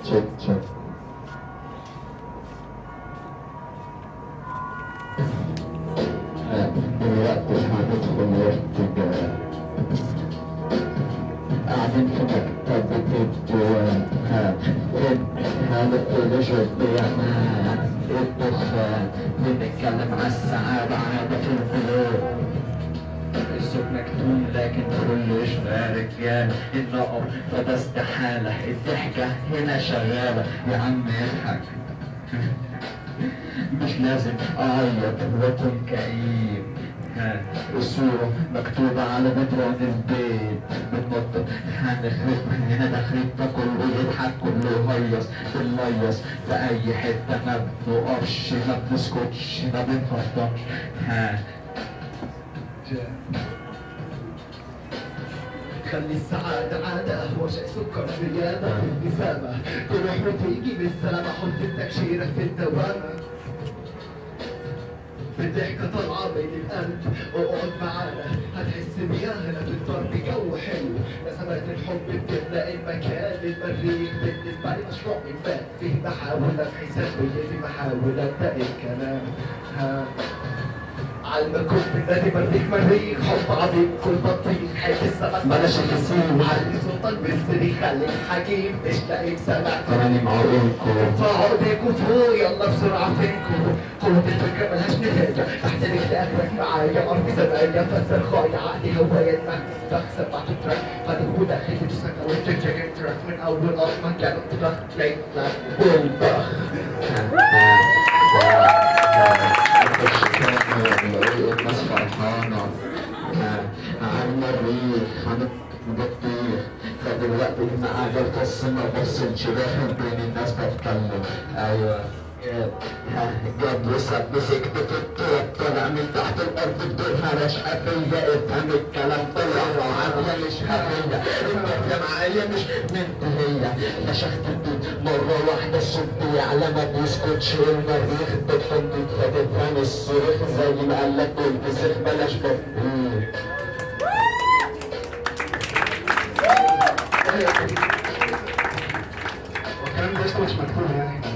تشيك تشيك دلوقتي هندخل وقت الجواب قاعدين في مكتبة الديوان ها هذا كل شيء بيعمل الدخان بنتكلم على السعادة عادة في القلوب الصوت مكتوم لكن كل شوية رجال النقط فده استحالة الضحكة هنا شغالة يا عم اضحك مش لازم اعيط واكون كئيب ها، الصورة مكتوبة على جدران البيت بتنط هنخرب هنا داخلين تاكل ويضحك كله يهيص بنليص في أي حتة ما بنقفش ما بنسكتش ما بنهضمش ها خلي السعادة عادة هو شيء سكر زيادة ابتسامة تروح وتيجي بالسلامة حط التكشيرة في الدوامة بالضحكة طالعة بين القلب اقعد معانا هتحس بيها هنا في الضرب جو حلو نسمات الحب بتملأ المكان المريخ بالنسبة لي مشروع إنفاق فيه محاولة في حسابية في محاولة أبدأ الكلام ها علمكم بالنادي مريخ مريخ حب عظيم كل بطيخ حب السمك بلاش الكسوم علي سلطان بالسري خليك حكيم مش لاقي سمع تراني معقولكم فعودكوا فوق يلا بسرعة فينكم قوة الفكرة ملهاش نهاية تحت الاكتئاب معايا أرض زمايا فسر خايع عقلي هواية ما بكسب بعد تراك فاضي وداخل في جسمك أو تجاك تراك من أول أصلا كانت تراك ليك لا بولبخ الناس فرحانة عن المريخ عن البطيخ فدلوقتي ما عجبت السما بص انشباه بين الناس بتكلم ايوه جاب لسه مسكت في الطرق طلع من تحت الارض بدون فرش قفية افهم الكلام طلع وعافية مش هفية انت معايا مش منتهية نشخت البيت مرة واحدة الصوت بيعلى ما بيسكتش المريخ بتفند فتفهم الصريخ زي ما قالك والفسيخ بلاش بطيخ والكلام ده لسه مش مكتوب يعني